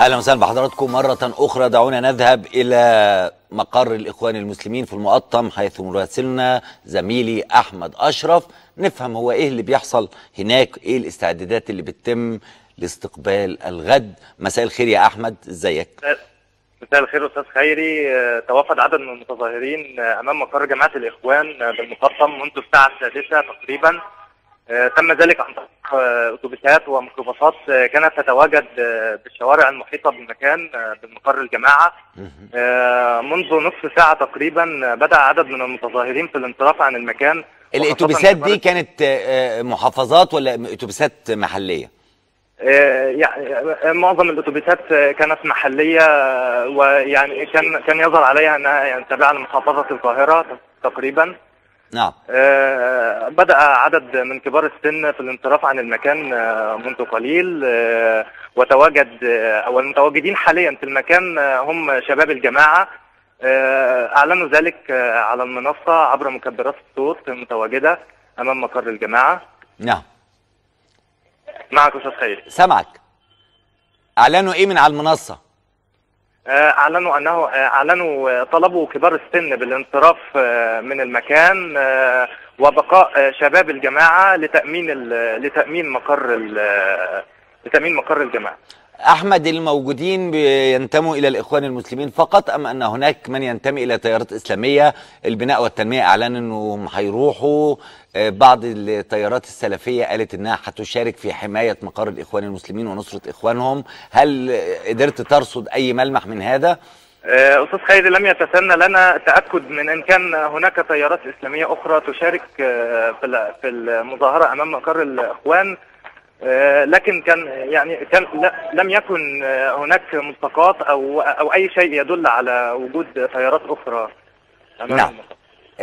اهلا وسهلا بحضراتكم مره اخرى دعونا نذهب الى مقر الاخوان المسلمين في المقطم حيث مراسلنا زميلي احمد اشرف نفهم هو ايه اللي بيحصل هناك ايه الاستعدادات اللي بتتم لاستقبال الغد مساء الخير يا احمد ازيك مساء الخير استاذ خيري آه، توافد عدد من المتظاهرين آه، امام مقر جماعه الاخوان آه، بالمقطم منذ الساعه السادسه تقريبا آه، تم ذلك عن طريق آه، اتوبيسات وميكروباصات آه، كانت تتواجد آه، بالشوارع المحيطه بالمكان آه، بالمقر الجماعه آه، منذ نصف ساعه تقريبا آه، بدا عدد من المتظاهرين في الانصراف عن المكان وخاصة الاتوبيسات دي كبار- كانت آه، آه، محافظات ولا اتوبيسات محليه آه، يعني آه، معظم الاتوبيسات آه، كانت محليه آه، ويعني كان كان يظهر عليها انها يعني تابعه لمحافظه القاهره تقريبا نعم آه، بدأ عدد من كبار السن في الانصراف عن المكان آه، منذ قليل آه، وتواجد آه، أو المتواجدين حاليا في المكان آه، هم شباب الجماعة آه، أعلنوا ذلك آه، على المنصة عبر مكبرات الصوت المتواجدة أمام مقر الجماعة نعم معك أستاذ خير سامعك اعلنوا ايه من على المنصه آه، أعلنوا أنه آه، أعلنوا آه، طلبوا كبار السن بالانصراف آه، من المكان آه، وبقاء آه، شباب الجماعة لتأمين ال- لتأمين مقر ال- لتأمين مقر الجماعة. احمد الموجودين بينتموا الى الاخوان المسلمين فقط ام ان هناك من ينتمي الى تيارات اسلاميه البناء والتنميه اعلن انهم هيروحوا آه، بعض التيارات السلفيه قالت انها هتشارك في حمايه مقر الاخوان المسلمين ونصره اخوانهم هل آه، قدرت ترصد اي ملمح من هذا آه، أستاذ خيري لم يتسنى لنا تأكد من إن كان هناك تيارات إسلامية أخرى تشارك آه، في ال- في المظاهرة أمام مقر الإخوان آه، لكن كان يعني كان لا لم يكن آه، هناك ملصقات أو أو أي شيء يدل على وجود تيارات أخرى أمام نعم. المقر.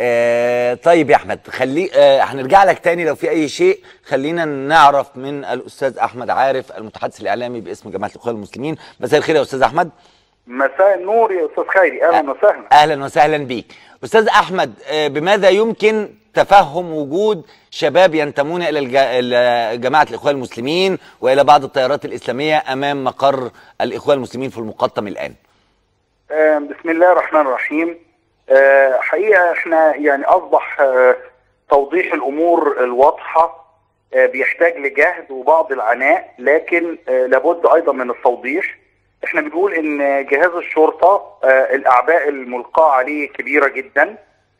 آه طيب يا احمد خلي آه هنرجع لك تاني لو في اي شيء خلينا نعرف من الاستاذ احمد عارف المتحدث الاعلامي باسم جماعه الاخوان المسلمين مساء الخير يا استاذ احمد مساء النور يا استاذ خيري اهلا وسهلا اهلا وسهلا بيك استاذ احمد آه، بماذا يمكن تفهم وجود شباب ينتمون الى الج- إلى جماعه الاخوان المسلمين والى بعض التيارات الاسلاميه امام مقر الاخوان المسلمين في المقطم الان آه، بسم الله الرحمن الرحيم آه، حقيقه احنا يعني اصبح آه، توضيح الامور الواضحه آه، بيحتاج لجهد وبعض العناء لكن آه، لابد ايضا من التوضيح احنا بنقول ان جهاز الشرطه آه، الاعباء الملقاه عليه كبيره جدا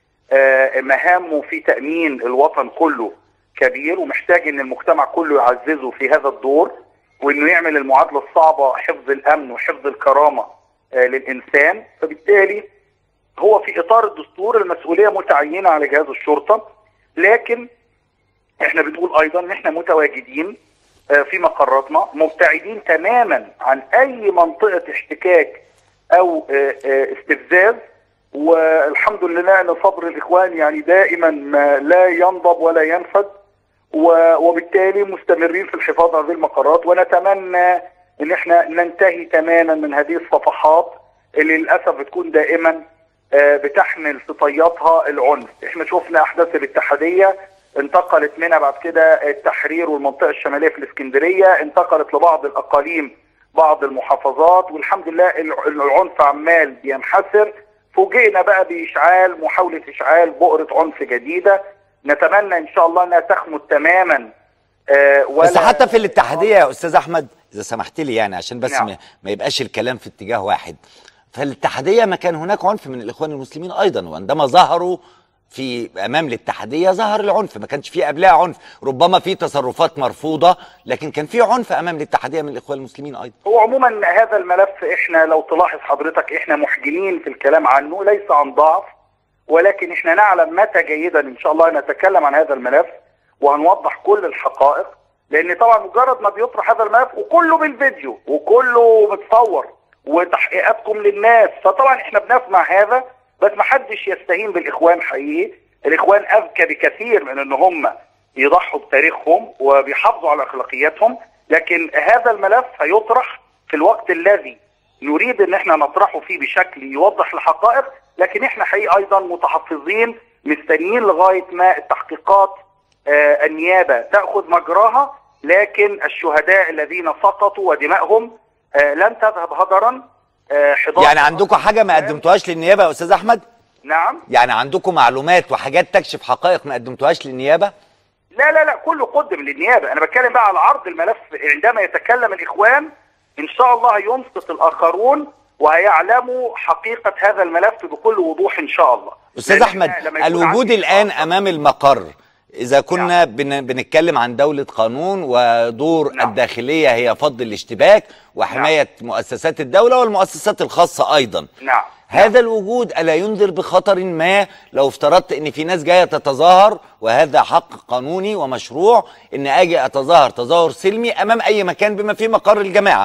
آه، مهامه في تامين الوطن كله كبير ومحتاج ان المجتمع كله يعززه في هذا الدور وانه يعمل المعادله الصعبه حفظ الامن وحفظ الكرامه آه، للانسان فبالتالي هو في اطار الدستور المسؤوليه متعينه على جهاز الشرطه لكن احنا بنقول ايضا ان احنا متواجدين آه، في مقراتنا مبتعدين تماما عن اي منطقه احتكاك او آه، آه، استفزاز والحمد لله ان صبر الاخوان يعني دائما ما لا ينضب ولا ينفد و- وبالتالي مستمرين في الحفاظ على هذه المقرات ونتمنى ان احنا ننتهي تماما من هذه الصفحات اللي للاسف بتكون دائما آه، بتحمل في طياتها العنف احنا شفنا احداث الاتحاديه انتقلت منها بعد كده التحرير والمنطقه الشماليه في الاسكندريه انتقلت لبعض الاقاليم بعض المحافظات والحمد لله الع- العنف عمال بينحسر فوجئنا بقى باشعال محاوله اشعال بؤره عنف جديده نتمنى ان شاء الله انها تخمد تماما آه، بس ولا- حتى في الاتحاديه يا استاذ احمد اذا سمحت لي يعني عشان بس نعم. ما, ما يبقاش الكلام في اتجاه واحد فالاتحاديه ما كان هناك عنف من الاخوان المسلمين ايضا وعندما ظهروا في امام الاتحاديه ظهر العنف ما كانش في قبلها عنف ربما في تصرفات مرفوضه لكن كان في عنف امام الاتحاديه من الاخوان المسلمين ايضا هو عموما هذا الملف احنا لو تلاحظ حضرتك احنا محجمين في الكلام عنه ليس عن ضعف ولكن احنا نعلم متى جيدا ان شاء الله نتكلم عن هذا الملف وهنوضح كل الحقائق لان طبعا مجرد ما بيطرح هذا الملف وكله بالفيديو وكله متصور وتحقيقاتكم للناس فطبعا احنا بنسمع هذا بس ما حدش يستهين بالاخوان حقيقي الاخوان اذكى بكثير من ان هم يضحوا بتاريخهم وبيحافظوا على اخلاقياتهم لكن هذا الملف هيطرح في الوقت الذي نريد ان احنا نطرحه فيه بشكل يوضح الحقائق لكن احنا حقيقي ايضا متحفظين مستنيين لغايه ما التحقيقات آه النيابه تاخذ مجراها لكن الشهداء الذين سقطوا ودمائهم آه، لن تذهب هدرا آه، 11 يعني عندكم حاجه ما قدمتوهاش للنيابه يا استاذ احمد نعم يعني عندكم معلومات وحاجات تكشف حقائق ما قدمتوهاش للنيابه لا لا لا كله قدم للنيابه انا بتكلم بقى على عرض الملف عندما يتكلم الاخوان ان شاء الله هينصت الاخرون وهيعلموا حقيقه هذا الملف بكل وضوح ان شاء الله استاذ لأن احمد إحنا لما يكون الوجود عندي الان إشراف- امام المقر اذا كنا بن بنتكلم عن دوله قانون ودور نعم. الداخليه هي فض الاشتباك وحمايه مؤسسات الدوله والمؤسسات الخاصه ايضا نعم هذا الوجود الا ينذر بخطر ما لو افترضت ان في ناس جايه تتظاهر وهذا حق قانوني ومشروع ان اجي اتظاهر تظاهر سلمي امام اي مكان بما فيه مقر الجماعه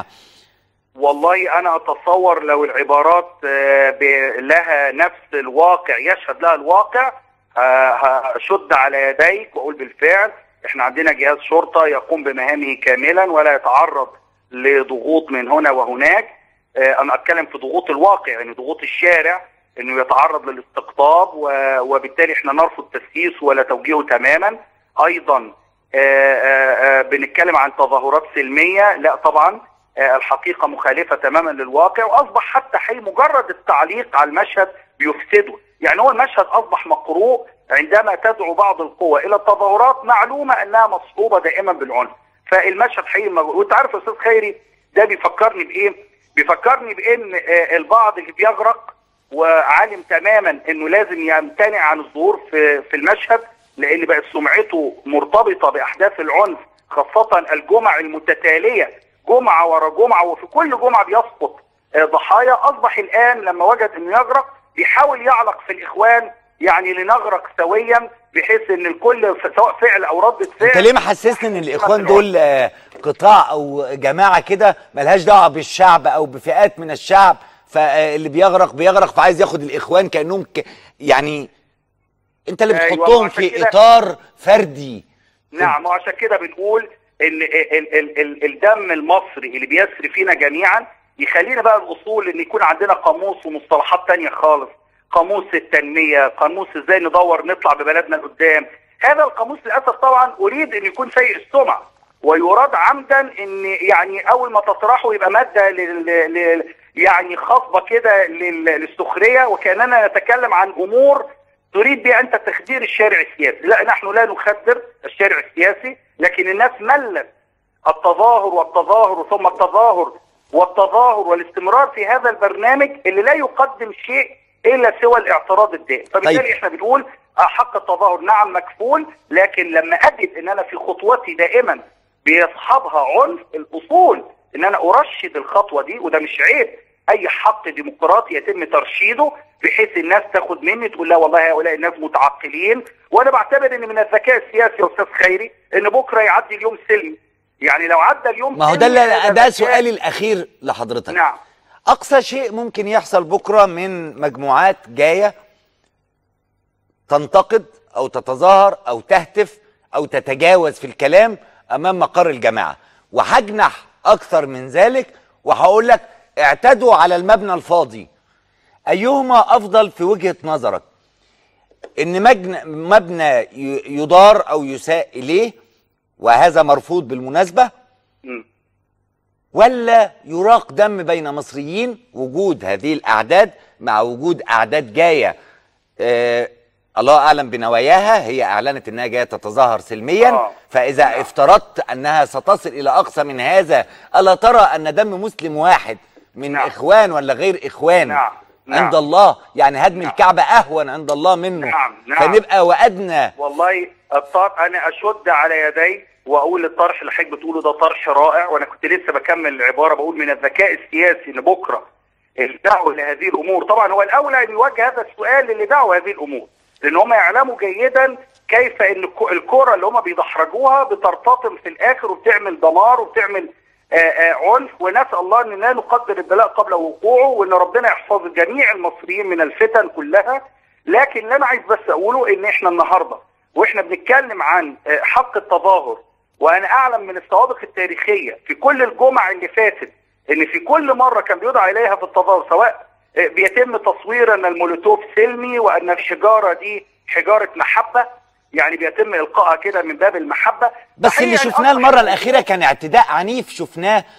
والله انا اتصور لو العبارات آه، ب- لها نفس الواقع يشهد لها الواقع آه، هشد على يديك واقول بالفعل احنا عندنا جهاز شرطه يقوم بمهامه كاملا ولا يتعرض لضغوط من هنا وهناك آه، انا اتكلم في ضغوط الواقع يعني ضغوط الشارع انه يتعرض للاستقطاب و- وبالتالي احنا نرفض تسييسه ولا توجيهه تماما ايضا آه، آه، آه، بنتكلم عن تظاهرات سلميه لا طبعا آه، الحقيقه مخالفه تماما للواقع واصبح حتى حي مجرد التعليق على المشهد بيفسده يعني هو المشهد اصبح مقروء عندما تدعو بعض القوى الى التظاهرات معلومه انها مصحوبه دائما بالعنف فالمشهد حقيقي مج- وانت عارف يا استاذ خيري ده بيفكرني بايه بيفكرني بان آه، البعض اللي بيغرق وعالم تماما انه لازم يمتنع عن الظهور في في المشهد لان بقت سمعته مرتبطه باحداث العنف خاصه الجمع المتتاليه جمعه ورا جمعه وفي كل جمعه بيسقط آه، ضحايا اصبح الان لما وجد انه يغرق بيحاول يعلق في الاخوان يعني لنغرق سويا بحيث ان الكل ف- سواء فعل او رده فعل انت ليه محسسني ان الاخوان دول آه، قطاع او جماعه كده ملهاش دعوه بالشعب او بفئات من الشعب فاللي بيغرق بيغرق فعايز ياخد الاخوان كانهم ك... يعني انت اللي أيوة، بتحطهم وعشان في كده- اطار فردي نعم وعشان كده بنقول ان ال ال ال الدم المصري اللي بيسري فينا جميعا يخلينا بقى الاصول ان يكون عندنا قاموس ومصطلحات تانية خالص قاموس التنمية قاموس ازاي ندور نطلع ببلدنا لقدام هذا القاموس للاسف طبعا اريد ان يكون سيء السمعة ويراد عمدا ان يعني اول ما تطرحه يبقى ماده لل لل- يعني خاصبه كده لل- للسخريه وكاننا نتكلم عن امور تريد بها انت تخدير الشارع السياسي، لا نحن لا نخدر الشارع السياسي لكن الناس ملت التظاهر والتظاهر ثم التظاهر والتظاهر والاستمرار في هذا البرنامج اللي لا يقدم شيء الا سوى الاعتراض الدائم، فبالتالي طيب. احنا بنقول آه، حق التظاهر نعم مكفول لكن لما اجد ان انا في خطوتي دائما بيصحبها عنف الاصول ان انا ارشد الخطوه دي وده مش عيب اي حق ديمقراطي يتم ترشيده بحيث الناس تاخد مني تقول لا والله هؤلاء الناس متعقلين وانا بعتبر ان من الذكاء السياسي يا استاذ خيري ان بكره يعدي اليوم سلمي يعني لو عدى اليوم ما هو ده سلمي اللي هذا ده ذكاء. سؤالي الاخير لحضرتك نعم اقصى شيء ممكن يحصل بكره من مجموعات جايه تنتقد او تتظاهر او تهتف او تتجاوز في الكلام امام مقر الجماعه وهجنح اكثر من ذلك وهقول لك اعتدوا على المبنى الفاضي ايهما افضل في وجهه نظرك ان مجن- مبنى ي- يدار او يساء اليه وهذا مرفوض بالمناسبه مم. ولا يراق دم بين مصريين وجود هذه الاعداد مع وجود اعداد جايه آه الله اعلم بنواياها هي اعلنت انها جايه تتظاهر سلميا آه. فاذا نعم. افترضت انها ستصل الى اقصى من هذا الا ترى ان دم مسلم واحد من نعم. اخوان ولا غير اخوان نعم. نعم. عند الله يعني هدم نعم. الكعبه اهون عند الله منه نعم. نعم. فنبقى وادنى والله الطرح انا اشد على يدي واقول الطرح اللي حضرتك بتقوله ده طرح رائع وانا كنت لسه بكمل العباره بقول من الذكاء السياسي ان بكره الدعوه لهذه الامور طبعا هو الاولى ان يوجه هذا السؤال اللي دعوا هذه الامور لان هم يعلموا جيدا كيف ان الك- الكره اللي هم بيدحرجوها بترتطم في الاخر وبتعمل دمار وبتعمل آه، آه، عنف ونسال الله ان لا نقدر البلاء قبل وقوعه وان ربنا يحفظ جميع المصريين من الفتن كلها لكن اللي انا عايز بس اقوله ان احنا النهارده واحنا بنتكلم عن آه، حق التظاهر وانا اعلم من السوابق التاريخيه في كل الجمع اللي فاتت ان في كل مره كان بيدعى اليها في التظاهر سواء آه، بيتم تصوير ان المولوتوف سلمي وان الحجاره دي حجاره محبه يعني بيتم القائها كده من باب المحبه بس اللي فحقيقة شفناه أصبح المره الاخيره كان اعتداء عنيف شفناه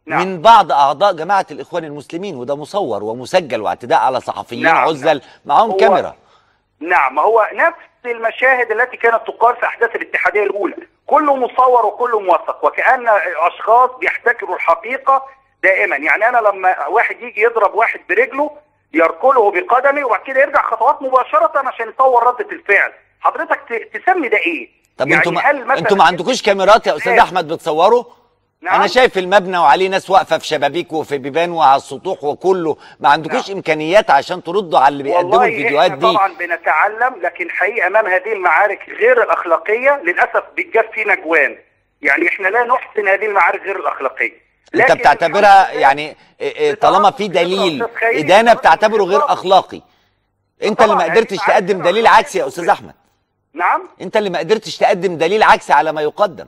نعم. من بعض اعضاء جماعه الاخوان المسلمين وده مصور ومسجل واعتداء على صحفيين نعم، عزل معاهم هو- كاميرا نعم هو نفس المشاهد التي كانت تقال في احداث الاتحاديه الاولى كله مصور وكله موثق وكان اشخاص بيحتكروا الحقيقه دائما يعني انا لما واحد يجي يضرب واحد برجله يركله بقدمه وبعد كده يرجع خطوات مباشره عشان يصور رده الفعل حضرتك ت- تسمي ده ايه طب يعني انتوا ما هل مثلاً انتوا ما عندكوش كاميرات يا استاذ نعم. احمد بتصوروا نعم. انا شايف المبنى وعليه ناس واقفه في شبابيك وفي بيبان وعلى السطوح وكله ما عندكوش نعم. امكانيات عشان تردوا على اللي بيقدموا والله الفيديوهات احنا دي طبعا بنتعلم لكن حقيقه امام هذه المعارك غير الاخلاقيه للاسف بيتجاب فينا جوان يعني احنا لا نحسن هذه المعارك غير الاخلاقيه انت لكن بتعتبرها الحمد لله يعني إيه إيه طالما في بتعرف دليل أستاذ خيري، ادانه بتعتبره غير بالظبط. اخلاقي انت اللي ما طبعاً، قدرتش يعني تقدم عارف- دليل عكسي يا استاذ احمد نعم انت اللي ما قدرتش تقدم دليل عكسي على ما يقدم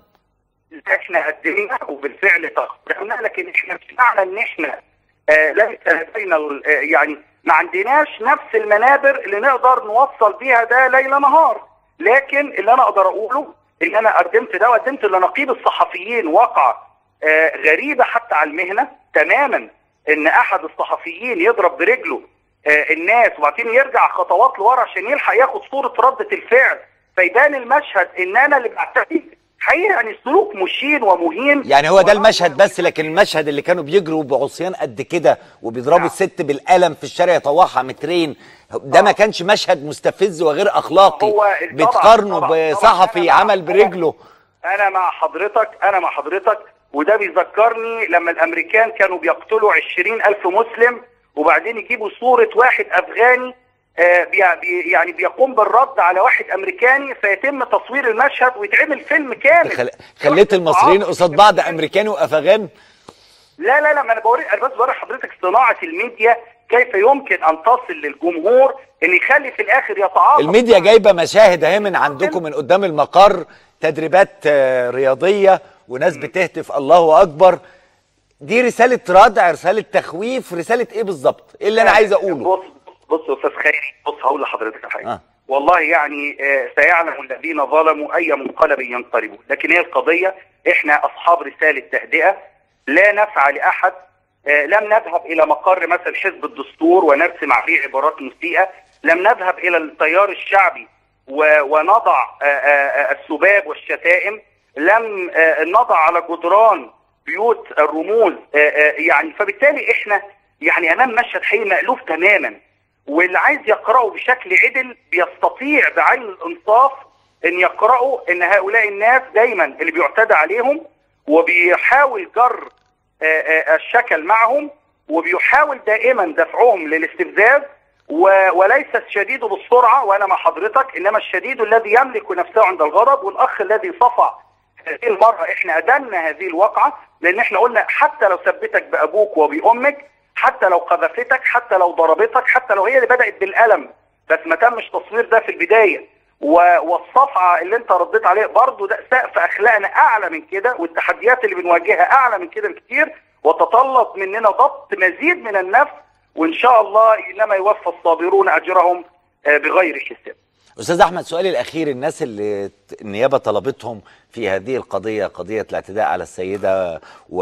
احنا قدمنا وبالفعل تقدمنا لكن احنا مش معنى ان احنا آه ليس لدينا ال- آه يعني ما عندناش نفس المنابر اللي نقدر نوصل بيها ده ليل نهار لكن اللي انا اقدر اقوله ان انا قدمت ده وقدمت لنقيب الصحفيين واقعه آه غريبه حتى على المهنه تماما ان احد الصحفيين يضرب برجله آه الناس وبعدين يرجع خطوات لورا عشان يلحق ياخد صوره رده الفعل فيبان المشهد ان انا اللي بعتدي حقيقه يعني سلوك مشين ومهين يعني هو ده المشهد بس لكن المشهد اللي كانوا بيجروا بعصيان قد كده وبيضربوا نعم. الست بالقلم في الشارع يطوعها مترين ده ما آه. كانش مشهد مستفز وغير اخلاقي هو طبعاً- بتقارنه طبعاً- طبعاً بصحفي أنا مع- عمل برجله انا مع حضرتك انا مع حضرتك وده بيذكرني لما الامريكان كانوا بيقتلوا عشرين الف مسلم وبعدين يجيبوا صورة واحد افغاني آه بي بي يعني بيقوم بالرد على واحد امريكاني فيتم تصوير المشهد ويتعمل فيلم كامل خل... خليت المصريين قصاد بعض امريكاني وافغان لا لا لا ما انا بوري انا بس بوري حضرتك صناعه الميديا كيف يمكن ان تصل للجمهور ان يخلي في الاخر يتعاطف الميديا جايبه مشاهد اهي من عندكم من قدام المقر تدريبات آه، رياضيه وناس بتهتف الله اكبر دي رساله ردع رساله تخويف رساله ايه بالظبط ايه اللي انا عايز اقوله بص بص يا استاذ خيري بص هقول لحضرتك على حاجه آه. آه. والله يعني آه، سيعلم الذين ظلموا اي منقلب ينقلبون لكن هي القضيه احنا اصحاب رساله تهدئه لا نسعى لاحد آه، لم نذهب الى مقر مثلا حزب الدستور ونرسم عليه عبارات مسيئه لم نذهب الى التيار الشعبي و- ونضع آه، آه، آه، السباب والشتائم لم آه، نضع على جدران بيوت الرموز آه، آه، يعني فبالتالي احنا يعني امام مشهد حقيقي مألوف تماما واللي عايز يقرأه بشكل عدل بيستطيع بعين الانصاف ان يقرأوا ان هؤلاء الناس دايما اللي بيعتدى عليهم وبيحاول جر آه، آه، الشكل معهم وبيحاول دائما دفعهم للاستفزاز و- وليس الشديد بالسرعه وانا مع حضرتك انما الشديد الذي يملك نفسه عند الغضب والاخ الذي صفع هذه المره احنا ادنا هذه الواقعه لان احنا قلنا حتى لو ثبتك بابوك وبامك حتى لو قذفتك حتى لو ضربتك حتى لو هي اللي بدات بالالم بس ما تمش تصوير ده في البدايه و- والصفعه اللي انت رديت عليه برضه ده سقف اخلاقنا اعلى من كده والتحديات اللي بنواجهها اعلى من كده بكتير وتطلب مننا ضبط مزيد من النفس وان شاء الله انما يوفى الصابرون اجرهم آه، بغير حساب. استاذ احمد سؤالي الاخير الناس اللي ت- النيابه طلبتهم في هذه القضيه قضيه الاعتداء على السيده و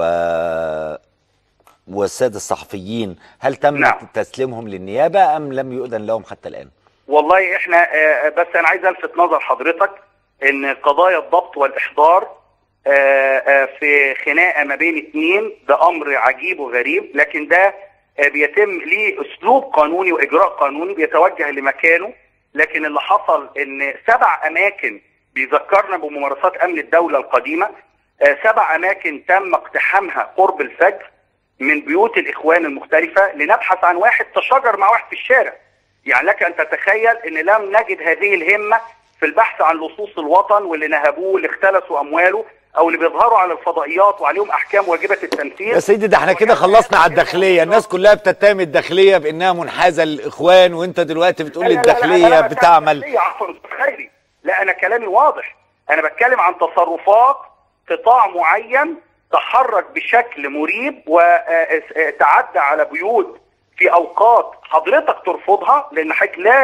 والساده الصحفيين هل تم نعم. تسليمهم للنيابه ام لم يؤذن لهم حتى الان والله احنا آه، بس انا عايز الفت نظر حضرتك ان قضايا الضبط والاحضار آه، آه، في خناقه ما بين اتنين ده امر عجيب وغريب لكن ده آه، بيتم ليه اسلوب قانوني واجراء قانوني بيتوجه لمكانه لكن اللي حصل ان سبع اماكن بيذكرنا بممارسات امن الدوله القديمه آه، سبع اماكن تم اقتحامها قرب الفجر من بيوت الاخوان المختلفه لنبحث عن واحد تشاجر مع واحد في الشارع يعني لك ان تتخيل ان لم نجد هذه الهمه في البحث عن لصوص الوطن واللي نهبوه واللي اختلسوا امواله او اللي بيظهروا على الفضائيات وعليهم احكام واجبه التنفيذ يا سيدي ده احنا كده خلصنا على الداخليه الناس كلها بتتهم الداخليه بانها منحازه للاخوان وانت دلوقتي بتقول لا- لا- لا- لا- الداخليه لا- لا- بتعمل الداخلية عفوا أستاذ خيري لا انا كلامي واضح انا بتكلم عن تصرفات قطاع معين تحرك بشكل مريب وتعدى على بيوت في اوقات حضرتك ترفضها لان حضرتك لا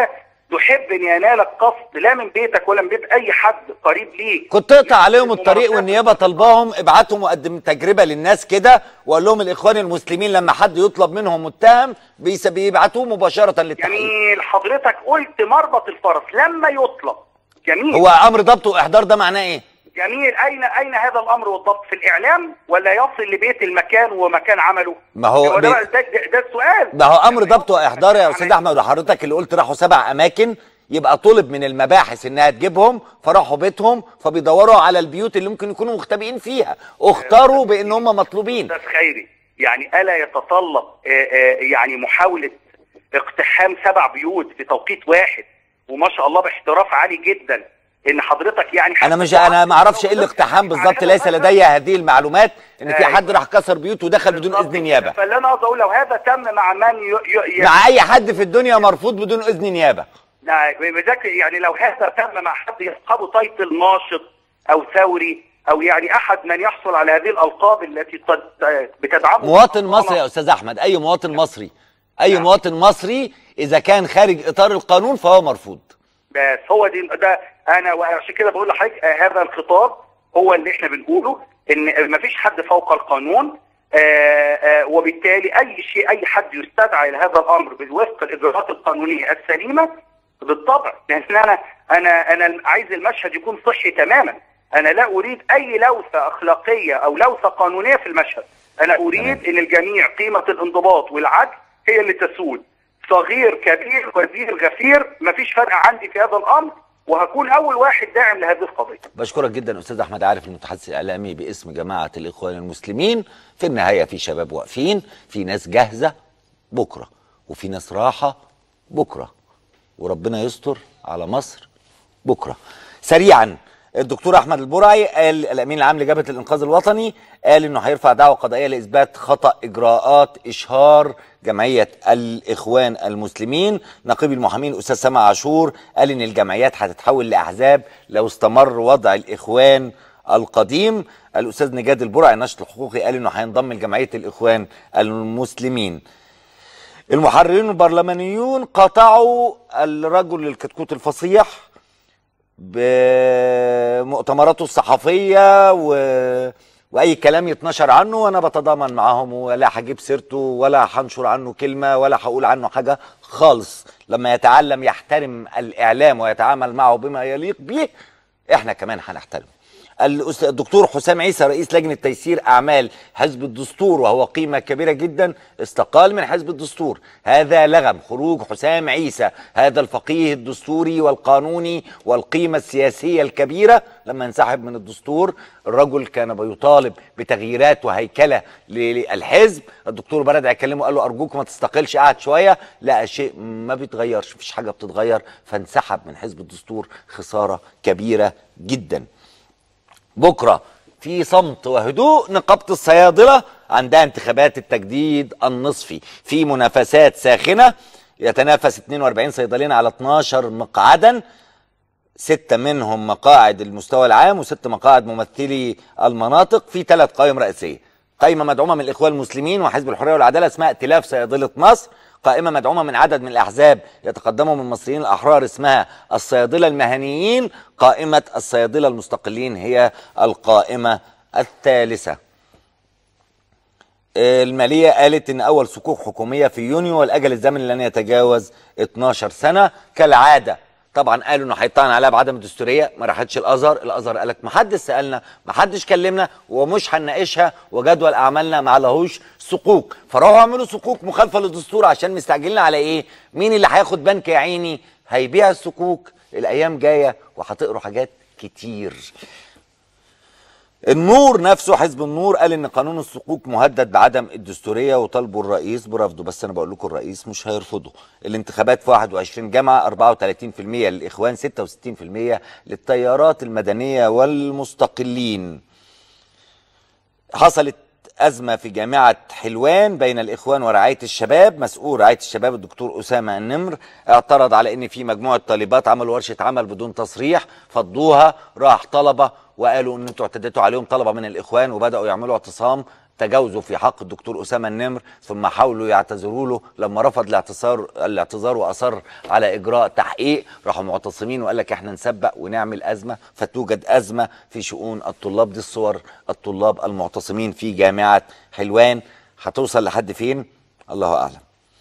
تحب ان ينالك قصد لا من بيتك ولا من بيت اي حد قريب ليك كنت تقطع عليهم الطريق الممارسات والنيابه طلباهم ابعتوا مقدم تجربه للناس كده وقال لهم الاخوان المسلمين لما حد يطلب منهم متهم بيس- بيبعتوه مباشره للتحقيق جميل حضرتك قلت مربط الفرس لما يطلب جميل هو امر ضبط واحضار ده معناه ايه؟ جميل اين اين هذا الامر والضبط في الاعلام ولا يصل لبيت المكان ومكان عمله ما هو ده, بي- بقى- ده, ده, ده السؤال ما هو امر لما ضبط يوصل واحضار يا لمكان استاذ عمله. احمد وحضرتك اللي قلت راحوا سبع اماكن يبقى طلب من المباحث انها تجيبهم فراحوا بيتهم فبيدوروا على البيوت اللي ممكن يكونوا مختبئين فيها اختاروا بان هم مطلوبين استاذ خيري يعني الا يتطلب آه، آه، يعني محاوله اقتحام سبع بيوت في توقيت واحد وما شاء الله باحتراف عالي جدا ان حضرتك يعني انا مش انا ما اعرفش ايه الاقتحام بالظبط ليس لدي هذه المعلومات ان في أيوة. حد راح كسر بيوت ودخل بدون بالظبط اذن نيابه فاللي انا قصدي اقول لو هذا تم مع من ي... ي... ي... مع اي حد في الدنيا مرفوض بدون اذن نيابه لا، بذكر يعني لو هذا تم مع حد يصحبه تايتل ناشط او ثوري او يعني احد من يحصل على هذه الالقاب التي تد- بتدعمه مواطن مصري يا استاذ احمد اي مواطن مصري اي نعم. مواطن مصري اذا كان خارج اطار القانون فهو مرفوض بس هو دي ده انا وعشان كده بقول لحضرتك آه، هذا الخطاب هو اللي احنا بنقوله ان مفيش حد فوق القانون آه، آه، وبالتالي اي شيء اي حد يستدعى الى هذا الامر وفق الاجراءات القانونيه السليمه بالطبع لان انا انا انا عايز المشهد يكون صحي تماما انا لا اريد اي لوثه اخلاقيه او لوثه قانونيه في المشهد انا اريد ان الجميع قيمه الانضباط والعدل هي اللي تسود صغير كبير وزير غفير مفيش فرق عندي في هذا الامر وهكون اول واحد داعم لهذه القضيه بشكرك جدا استاذ احمد عارف المتحدث الاعلامي باسم جماعه الاخوان المسلمين في النهايه في شباب واقفين في ناس جاهزه بكره وفي ناس راحه بكره وربنا يستر على مصر بكره سريعا الدكتور احمد البرعي قال الامين العام لجبهه الانقاذ الوطني قال انه هيرفع دعوه قضائيه لاثبات خطا اجراءات اشهار جمعيه الاخوان المسلمين نقيب المحامين الاستاذ سامع عاشور قال ان الجمعيات هتتحول لاحزاب لو استمر وضع الاخوان القديم الاستاذ نجاد البرعي الناشط الحقوقي قال انه هينضم لجمعيه الاخوان المسلمين المحررين البرلمانيون قطعوا الرجل الكتكوت الفصيح بمؤتمراته الصحفيه و... واي كلام يتنشر عنه وانا بتضامن معاهم ولا هجيب سيرته ولا هنشر عنه كلمه ولا هقول عنه حاجه خالص لما يتعلم يحترم الاعلام ويتعامل معه بما يليق به احنا كمان هنحترمه الأستاذ- الدكتور حسام عيسى رئيس لجنه تيسير اعمال حزب الدستور وهو قيمه كبيره جدا استقال من حزب الدستور هذا لغم خروج حسام عيسى هذا الفقيه الدستوري والقانوني والقيمه السياسيه الكبيره لما انسحب من الدستور الرجل كان بيطالب بتغييرات وهيكله ل- للحزب الدكتور بردع كلمه قال له ارجوك ما تستقلش قعد شويه لا شيء ما بيتغيرش مفيش حاجه بتتغير فانسحب من حزب الدستور خساره كبيره جدا بكره في صمت وهدوء نقابه الصيادله عندها انتخابات التجديد النصفي في منافسات ساخنه يتنافس 42 صيدلين على 12 مقعدا ستة منهم مقاعد المستوى العام وست مقاعد ممثلي المناطق في ثلاث قوائم رئيسية قائمة مدعومة من الإخوان المسلمين وحزب الحرية والعدالة اسمها ائتلاف صيادلة مصر قائمة مدعومة من عدد من الأحزاب يتقدمهم المصريين الأحرار اسمها الصيادلة المهنيين قائمة الصيادلة المستقلين هي القائمة الثالثة المالية قالت ان اول صكوك حكومية في يونيو والاجل الزمني لن يتجاوز 12 سنة كالعادة طبعا قالوا انه هيطعن عليها بعدم الدستوريه ما راحتش الازهر الازهر قالك ما حدش سالنا ما حدش كلمنا ومش هنناقشها وجدول اعمالنا ما عليهوش صكوك فراحوا عملوا صكوك مخالفه للدستور عشان مستعجلين على ايه مين اللي هياخد بنك يا عيني هيبيع الصكوك الايام جايه وهتقروا حاجات كتير النور نفسه حزب النور قال ان قانون الصكوك مهدد بعدم الدستوريه وطالبوا الرئيس برفضه بس انا بقول لكم الرئيس مش هيرفضه الانتخابات في 21 جامعه 34% للاخوان 66% للتيارات المدنيه والمستقلين حصلت أزمة في جامعة حلوان بين الإخوان ورعاية الشباب مسؤول رعاية الشباب الدكتور أسامة النمر اعترض على أن في مجموعة طالبات عملوا ورشة عمل بدون تصريح فضوها راح طلبة وقالوا أن أنتوا اعتديتوا عليهم طلبة من الإخوان وبدأوا يعملوا اعتصام تجاوزوا في حق الدكتور اسامه النمر ثم حاولوا يعتذروا له لما رفض الاعتذار الاعتذار واصر على اجراء تحقيق راحوا معتصمين وقال لك احنا نسبق ونعمل ازمه فتوجد ازمه في شؤون الطلاب دي الصور الطلاب المعتصمين في جامعه حلوان هتوصل لحد فين الله اعلم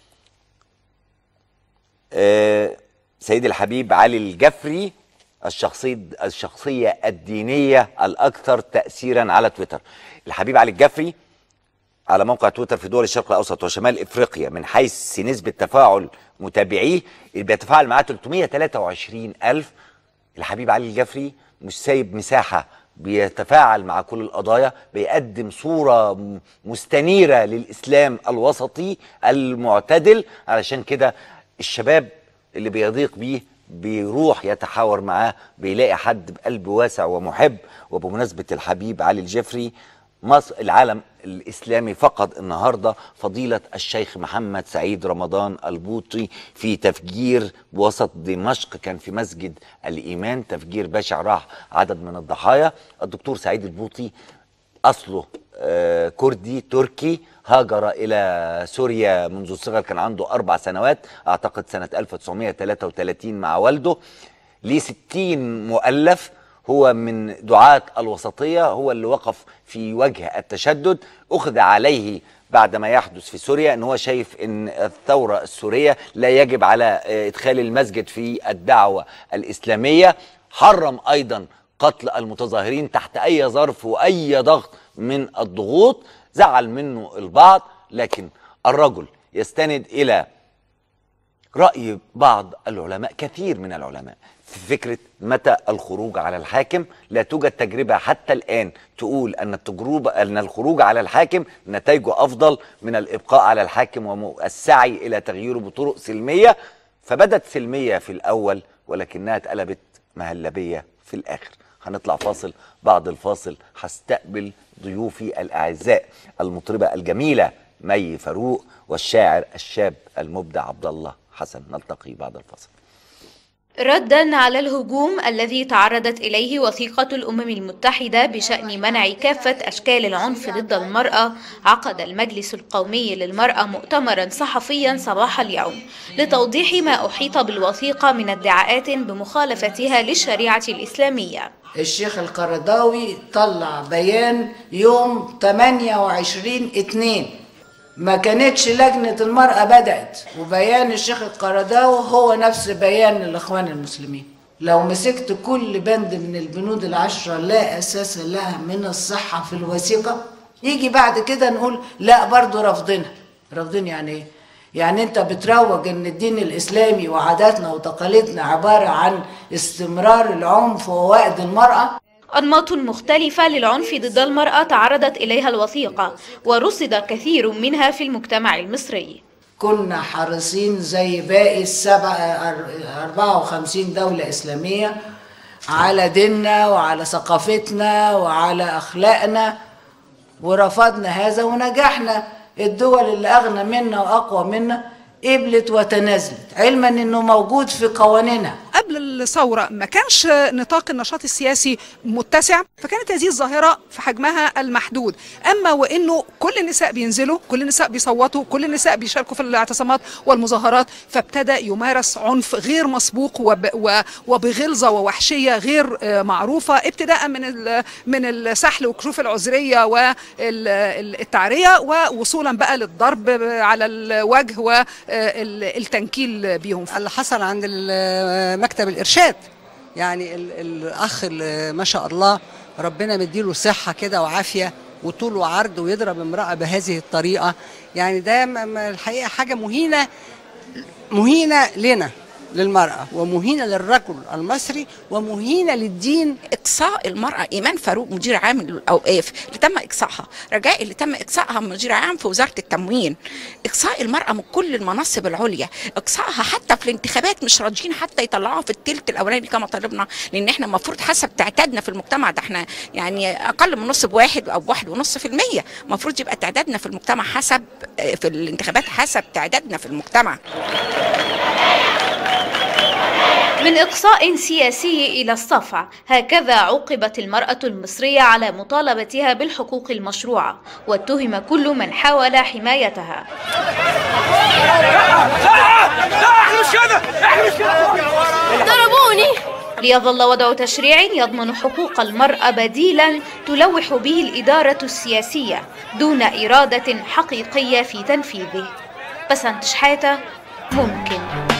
آه، سيدي الحبيب علي الجفري الشخصي الشخصية الدينية الأكثر تأثيرا على تويتر الحبيب علي الجفري على موقع تويتر في دول الشرق الأوسط وشمال إفريقيا من حيث نسبة تفاعل متابعيه اللي بيتفاعل معاه 323 ألف الحبيب علي الجفري مش سايب مساحة بيتفاعل مع كل القضايا بيقدم صورة م- مستنيرة للإسلام الوسطي المعتدل علشان كده الشباب اللي بيضيق بيه بيروح يتحاور معاه بيلاقي حد بقلب واسع ومحب وبمناسبة الحبيب علي الجفري مصر العالم الإسلامي فقد النهاردة فضيلة الشيخ محمد سعيد رمضان البوطي في تفجير وسط دمشق كان في مسجد الإيمان تفجير بشع راح عدد من الضحايا الدكتور سعيد البوطي أصله آه، كردي تركي هاجر إلى سوريا منذ الصغر كان عنده أربع سنوات أعتقد سنة 1933 مع والده ليه 60 مؤلف هو من دعاة الوسطية هو اللي وقف في وجه التشدد أخذ عليه بعد ما يحدث في سوريا ان هو شايف ان الثوره السوريه لا يجب على آه، ادخال المسجد في الدعوه الاسلاميه حرم ايضا قتل المتظاهرين تحت اي ظرف واي ضغط من الضغوط زعل منه البعض لكن الرجل يستند الى رأي بعض العلماء كثير من العلماء في فكرة متى الخروج على الحاكم لا توجد تجربة حتى الآن تقول أن التجربة أن الخروج على الحاكم نتائجه أفضل من الإبقاء على الحاكم والسعي إلى تغييره بطرق سلمية فبدت سلمية في الأول ولكنها اتقلبت مهلبية في الآخر هنطلع فاصل بعد الفاصل هستقبل ضيوفي الأعزاء المطربة الجميلة مي فاروق والشاعر الشاب المبدع عبد الله حسن نلتقي بعد الفاصل ردا على الهجوم الذي تعرضت إليه وثيقة الأمم المتحدة بشأن منع كافة أشكال العنف ضد المرأة عقد المجلس القومي للمرأة مؤتمرا صحفيا صباح اليوم لتوضيح ما أحيط بالوثيقة من ادعاءات بمخالفتها للشريعة الإسلامية الشيخ القرضاوي طلع بيان يوم 28 2 ما كانتش لجنة المرأة بدأت وبيان الشيخ القرضاوي هو نفس بيان الإخوان المسلمين لو مسكت كل بند من البنود العشرة لا أساس لها من الصحة في الوثيقة يجي بعد كده نقول لا برضو رافضينها رافضين يعني ايه؟ يعني انت بتروج ان الدين الاسلامي وعاداتنا وتقاليدنا عبارة عن استمرار العنف ووأد المرأة أنماط مختلفة للعنف ضد المرأة تعرضت إليها الوثيقة ورصد كثير منها في المجتمع المصري كنا حريصين زي باقي السبع أر- 54 دولة إسلامية على ديننا وعلى ثقافتنا وعلى أخلاقنا ورفضنا هذا ونجحنا الدول اللي أغنى منا وأقوى منا قبلت وتنازلت علما انه موجود في قوانينها قبل الثورة ما كانش نطاق النشاط السياسي متسع فكانت هذه الظاهرة في حجمها المحدود أما وإنه كل النساء بينزلوا كل النساء بيصوتوا كل النساء بيشاركوا في الاعتصامات والمظاهرات فابتدى يمارس عنف غير مسبوق وب و- وبغلظة ووحشية غير آه، معروفة ابتداء من ال- من السحل وكشوف العذرية والتعرية ووصولا بقى للضرب على الوجه والتنكيل بيهم اللي حصل عند ال- مكتب الارشاد يعني ال- الاخ اللي ما شاء الله ربنا مديله صحه كده وعافيه وطول وعرض ويضرب امراه بهذه الطريقه يعني ده م- م- الحقيقه حاجه مهينه مهينه لنا للمرأة ومهينة للرجل المصري ومهينة للدين اقصاء المراه ايمان فاروق مدير عام للاوقاف اللي تم اقصائها رجاء اللي تم اقصائها مدير عام في وزاره التموين اقصاء المراه من كل المناصب العليا اقصائها حتى في الانتخابات مش راضيين حتى يطلعوها في الثلث الاولاني كما طلبنا لان احنا المفروض حسب تعدادنا في المجتمع ده احنا يعني اقل من نص بواحد او واحد ونص في المية المفروض يبقى تعدادنا في المجتمع حسب في الانتخابات حسب تعدادنا في المجتمع من إقصاء سياسي إلى الصفع هكذا عوقبت المرأة المصرية على مطالبتها بالحقوق المشروعة واتهم كل من حاول حمايتها ضربوني ليظل وضع تشريع يضمن حقوق المرأة بديلا تلوح به الإدارة السياسية دون إرادة حقيقية في تنفيذه بسنت شحاتة ممكن